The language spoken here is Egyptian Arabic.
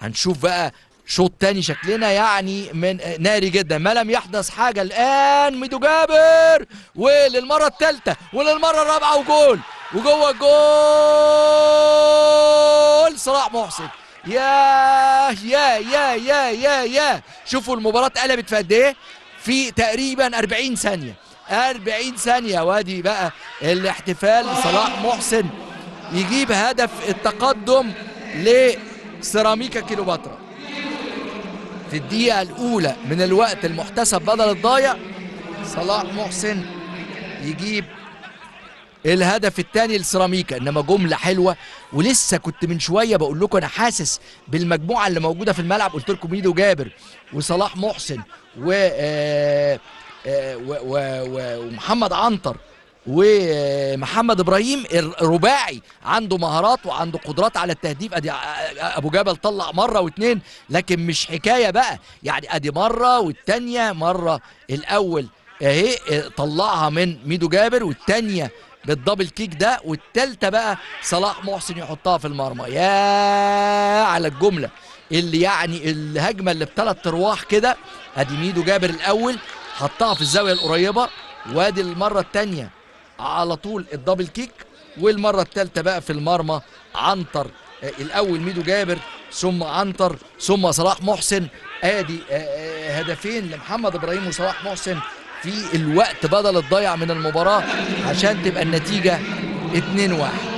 هنشوف بقى شوط تاني شكلنا يعني من ناري جدا ما لم يحدث حاجه الان ميدو جابر وللمره الثالثه وللمره الرابعه وجول وجوه الجول صلاح محسن يا يا يا يا يا يا شوفوا المباراه قلبت في قد ايه في تقريبا 40 ثانيه 40 ثانيه وادي بقى الاحتفال صلاح محسن يجيب هدف التقدم لسيراميكا كيلوباترا في الدقيقة الأولى من الوقت المحتسب بدل الضايع صلاح محسن يجيب الهدف الثاني لسيراميكا انما جمله حلوه ولسه كنت من شويه بقول لكم انا حاسس بالمجموعه اللي موجوده في الملعب قلت لكم ميدو جابر وصلاح محسن و آه، آه، و- و- و- ومحمد عنتر ومحمد ابراهيم الرباعي عنده مهارات وعنده قدرات على التهديف ادي ابو جبل طلع مره واثنين لكن مش حكايه بقى يعني ادي مره والتانيه مره الاول اهي طلعها من ميدو جابر والتانيه بالدبل كيك ده والتالتة بقى صلاح محسن يحطها في المرمى يا على الجملة اللي يعني الهجمة اللي بثلاث ارواح كده ادي ميدو جابر الاول حطها في الزاوية القريبة وادي المرة التانية على طول الدبل كيك والمرة التالتة بقى في المرمى عنتر آه، الاول ميدو جابر ثم عنتر ثم صلاح محسن ادي آه، آه، هدفين لمحمد ابراهيم وصلاح محسن في الوقت بدل الضيع من المباراة عشان تبقى النتيجة 2-1